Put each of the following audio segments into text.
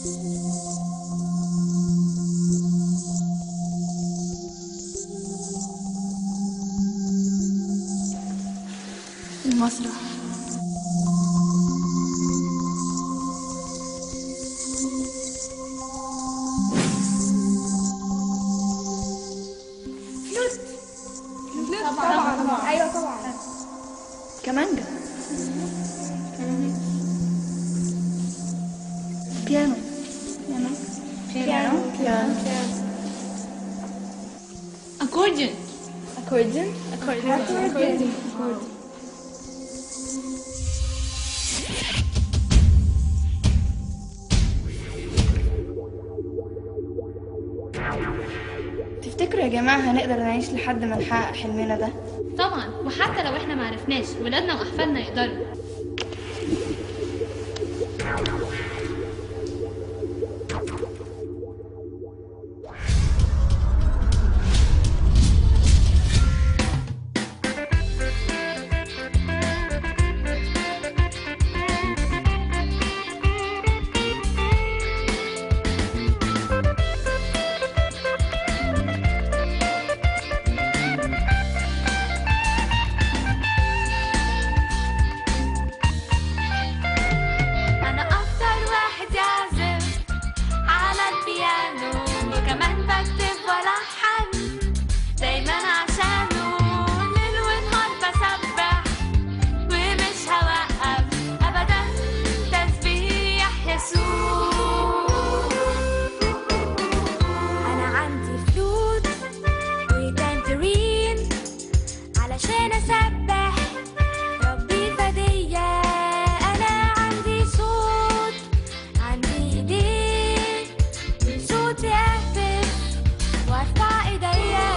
المسرح طبعا طبعا ايوه طبعا كمانجا بيانو بيانو بيانو اكورديون اكورديون اكورديون تفتكروا يا جماعة هنقدر نعيش لحد ما نحقق حلمنا ده طبعا وحتى لو احنا ما عرفناش ولادنا واحفادنا يقدروا أنا أكتر واحد يعزف على البيانو وكمان بكتب وألحن دايما عشانه ليل ونهار بسبح ومش هوقف أبدا تسبيح يسوع أنا عندي فلوت وتنترين علشان أسبح ربي فدية أنا عندي صوت عندي إيدين وصوتي أهتف وأرفع إيديا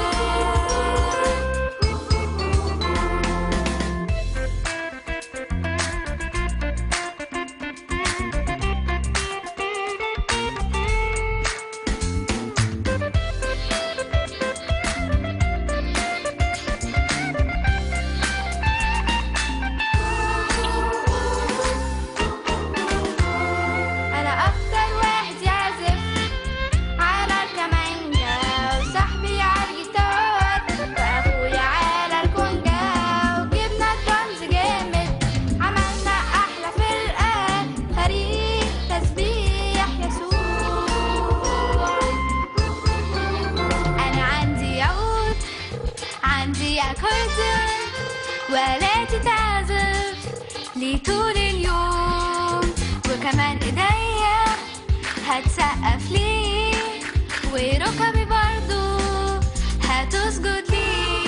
أنا أكتر واحد يعزف على الكمانجا وصاحبي على الجيتار وأخويا على الكونجا وجبنا درامز جامد عملنا أحلى فرقة فريق تسبيح يسوع أنا عندي عود عندي أكورديون وآلاتي تعزف لي طول اليوم وكمان ايديا هتسقف لي وركبي برضو هتسجد لي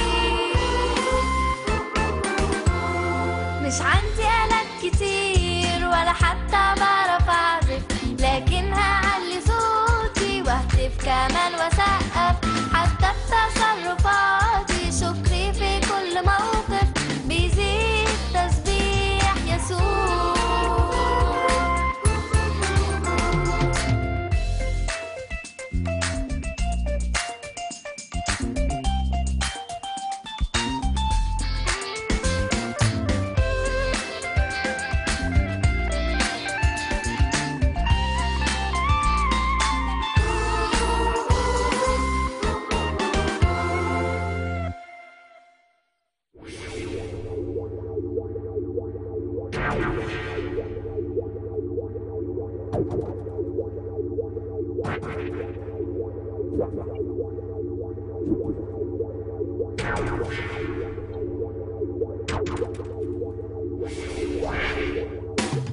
مش عندي آلات كتير ولا حتى بعرف أعزف لكن هعلي صوتي واهتف كمان واسقف حتى بتصرفاتي شكري في كل موقف بيزيد تسبيح يسوع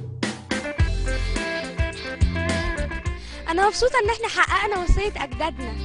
انا مبسوطه ان احنا حققنا وصيه اجدادنا